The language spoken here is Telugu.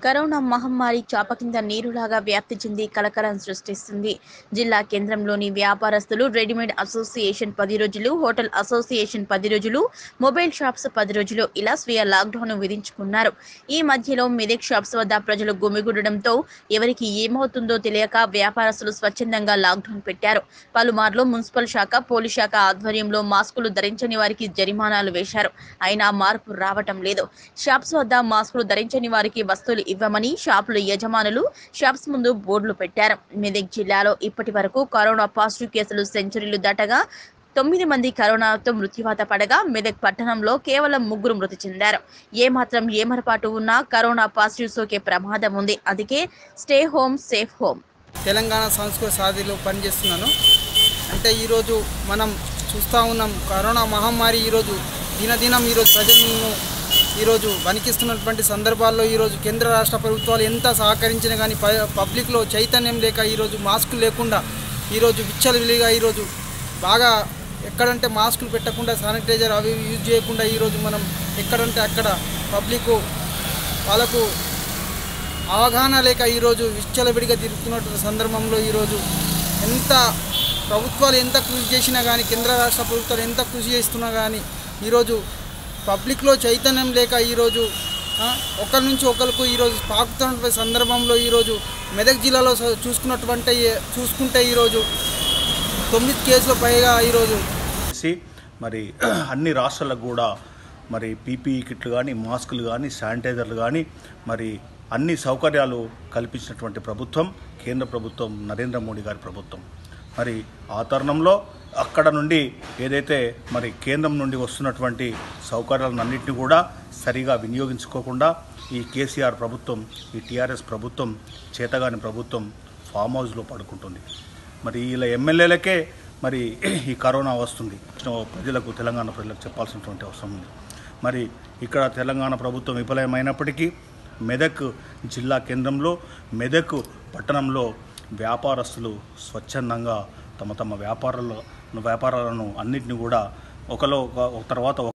కరోనా మహమ్మారి చాప కింద నీరులాగా వ్యాప్తి చెంది కలకలం సృష్టిస్తుంది జిల్లా కేంద్రంలోని వ్యాపారస్తులు రెడీమేడ్ అసోసియేషన్ పది రోజులు హోటల్ అసోసియేషన్ పది రోజులు మొబైల్ షాప్స్ పది రోజులు ఇలా స్వీయ లాక్డౌన్ విధించుకున్నారు ఈ మధ్యలో మెదక్ షాప్స్ వద్ద ప్రజలు గుమిగూడడంతో ఎవరికి ఏమవుతుందో తెలియక వ్యాపారస్తులు స్వచ్ఛందంగా లాక్డౌన్ పెట్టారు పలుమార్లు మున్సిపల్ శాఖ పోలీస్ శాఖ ఆధ్వర్యంలో మాస్కులు ధరించని వారికి జరిమానాలు వేశారు అయినా మార్పు రావటం లేదు షాప్స్ వద్ద మాస్కులు ధరించని వారికి వస్తువులు ఇవ్వమని షాపుల యజమానులు షాప్స్ ముందు బోర్డులు పెట్టారు మెదక్ జిల్లాలో ఇప్పటి వరకు కరోనా పాజిటివ్ కేసులు సెంచరీలు దాటగా తొమ్మిది మంది కరోనాతో మృత్యువాత పడగా మెదక్ పట్టణంలో కేవలం ముగ్గురు మృతి చెందారు ఏమాత్రం ఏమరపాటు ఉన్నా కరోనా పాజిటివ్ సోకే ప్రమాదం ఉంది అందుకే stay home safe home Telangana సంస్కృతి సాధిలో పనిచేస్తున్నాను అంటే ఈరోజు మనం చూస్తూ ఉన్నాం కరోనా మహమ్మారి ఈరోజు దినదినం ఈరోజు ప్రజలను ఈరోజు వణికిస్తున్నటువంటి సందర్భాల్లో ఈరోజు కేంద్ర రాష్ట్ర ప్రభుత్వాలు ఎంత సహకరించినా కానీ ప- పబ్లిక్లో చైతన్యం లేక ఈరోజు మాస్కులు లేకుండా ఈరోజు విచ్చలవిలిగా ఈరోజు బాగా ఎక్కడంటే మాస్కులు పెట్టకుండా శానిటైజర్ అవి ఇవి యూజ్ చేయకుండా ఈరోజు మనం ఎక్కడంటే అక్కడ పబ్లిక్ వాళ్ళకు అవగాహన లేక ఈరోజు విచ్చలవిడిగా తిరుగుతున్నటువంటి సందర్భంలో ఈరోజు ఎంత ప్రభుత్వాలు ఎంత కృషి చేసినా కానీ కేంద్ర రాష్ట్ర ప్రభుత్వాలు ఎంత కృషి చేస్తున్నా కానీ ఈరోజు పబ్లిక్లో చైతన్యం లేక ఈరోజు ఆ, ఒకరి నుంచి ఒకరికి ఈరోజు పాకుతున్నటువంటి సందర్భంలో ఈరోజు మెదక్ జిల్లాలో స- చూసుకున్నటువంటి చూసుకుంటే ఈరోజు తొమ్మిది కేసులు పైగా ఈరోజు చేసి మరి అన్ని రాష్ట్రాలకు కూడా మరి పీపీఈ కిట్లు కానీ మాస్కులు కానీ శానిటైజర్లు కానీ మరి అన్ని సౌకర్యాలు కల్పించినటువంటి ప్రభుత్వం కేంద్ర ప్రభుత్వం నరేంద్ర మోడీ గారి ప్రభుత్వం మరి ఆ తరుణంలో అక్కడ నుండి ఏదైతే మరి కేంద్రం నుండి వస్తున్నటువంటి సౌకర్యాలన్నింటినీ కూడా సరిగా వినియోగించుకోకుండా ఈ కేసీఆర్ ప్రభుత్వం ఈ టీఆర్ఎస్ ప్రభుత్వం చేతగాని ప్రభుత్వం ఫామ్ హౌస్లో పడుకుంటుంది మరి ఇలా ఎమ్మెల్యేలకే మరి ఈ కరోనా వస్తుంది ప్రజలకు తెలంగాణ ప్రజలకు చెప్పాల్సినటువంటి అవసరం ఉంది మరి ఇక్కడ తెలంగాణ ప్రభుత్వం విఫలమైనప్పటికీ మెదక్ జిల్లా కేంద్రంలో మెదక్ పట్టణంలో వ్యాపారస్తులు స్వచ్ఛందంగా తమ తమ వ్యాపారాల వ్యాపారాలను అన్నింటినీ కూడా ఒకలో ఒక ఒక తర్వాత